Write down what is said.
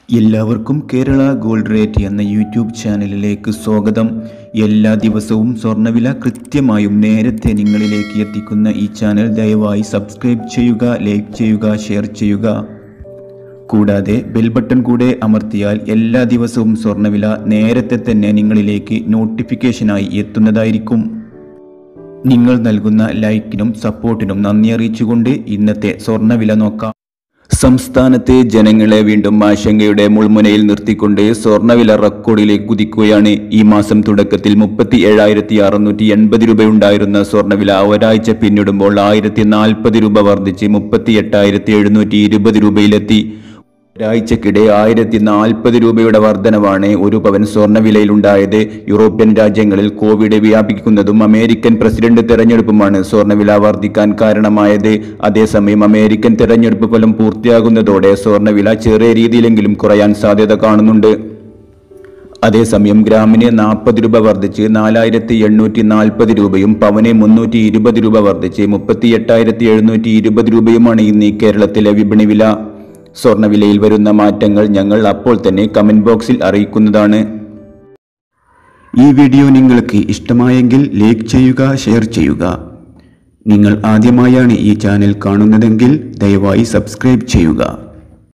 എല്ലാവർക്കും Kerala gold rate എന്ന YouTube ചാനലിലേക്ക് സ്വാഗതം എല്ലാ ദിവസവും സ്വർണ്ണവില കൃത്യമായും നേരത്തെ നിങ്ങളിലേക്ക് എത്തിക്കുന്ന ഈ ചാനൽ ദയവായി സബ്സ്ക്രൈബ് ചെയ്യുക ലൈക്ക് ചെയ്യുക ഷെയർ ചെയ്യുക കൂടാതെ ബെൽ ബട്ടൺ കൂടെ അമർത്തിയാൽ എല്ലാ ദിവസവും സ്വർണ്ണവില നേരത്തെ തന്നെ നിങ്ങളിലേക്ക് നോട്ടിഫിക്കേഷനായി എത്തുന്നതായിരിക്കും നിങ്ങൾ നൽകുന്ന ലൈക്കിനും സപ്പോർട്ടിനും നന്ദി അറിയിച്ചുകൊണ്ട് ഇന്നത്തെ സ്വർണ്ണവില നോക്കാം സംസ്ഥാനത്തെ ജനങ്ങളെ വീണ്ടും ആശങ്കയുടെ മുൾമുനയിൽ നിർത്തിക്കൊണ്ട് സ്വർണ്ണവില റെക്കോർഡിലേക്ക് കുതിക്കുകയാണ് ഈ മാസം തുടക്കത്തിൽ മുപ്പത്തി ഏഴായിരത്തി അറുന്നൂറ്റി എൺപത് രൂപയുണ്ടായിരുന്ന സ്വർണ്ണവില ഒരാഴ്ച പിന്നിടുമ്പോൾ ആയിരത്തി നാൽപ്പത് രൂപ വർദ്ധിച്ച് മുപ്പത്തി എട്ടായിരത്തി എഴുന്നൂറ്റി ഇരുപത് രൂപയിലെത്തി ഒരാഴ്ചക്കിടെ ആയിരത്തി നാൽപ്പത് രൂപയുടെ വർധനവാണ് ഒരു പവൻ സ്വർണ്ണവിലയിലുണ്ടായത് യൂറോപ്യൻ രാജ്യങ്ങളിൽ കോവിഡ് വ്യാപിക്കുന്നതും അമേരിക്കൻ പ്രസിഡന്റ് തെരഞ്ഞെടുപ്പുമാണ് സ്വർണ്ണവില വർദ്ധിക്കാൻ കാരണമായത് അതേസമയം അമേരിക്കൻ തെരഞ്ഞെടുപ്പ് ഫലം പൂർത്തിയാകുന്നതോടെ സ്വർണ്ണവില ചെറിയ രീതിയിലെങ്കിലും കുറയാൻ സാധ്യത കാണുന്നുണ്ട് അതേസമയം ഗ്രാമിന് നാൽപ്പത് രൂപ വർദ്ധിച്ച് നാലായിരത്തി എണ്ണൂറ്റി നാൽപ്പത് രൂപയും പവന് മുന്നൂറ്റി ഇരുപത് രൂപ വർദ്ധിച്ച് മുപ്പത്തി എട്ടായിരത്തി എഴുന്നൂറ്റി ഇരുപത് രൂപയുമാണ് ഇന്ന് ഈ കേരളത്തിലെ വിപണി വില സ്വർണ്ണവിലയിൽ വരുന്ന മാറ്റങ്ങൾ ഞങ്ങൾ അപ്പോൾ തന്നെ കമന്റ് ബോക്സിൽ അറിയിക്കുന്നതാണ് ഈ വീഡിയോ നിങ്ങൾക്ക് ഇഷ്ടമായെങ്കിൽ ലൈക്ക് ചെയ്യുക ഷെയർ ചെയ്യുക നിങ്ങൾ ആദ്യമായാണ് ഈ ചാനൽ കാണുന്നതെങ്കിൽ ദയവായി സബ്സ്ക്രൈബ് ചെയ്യുക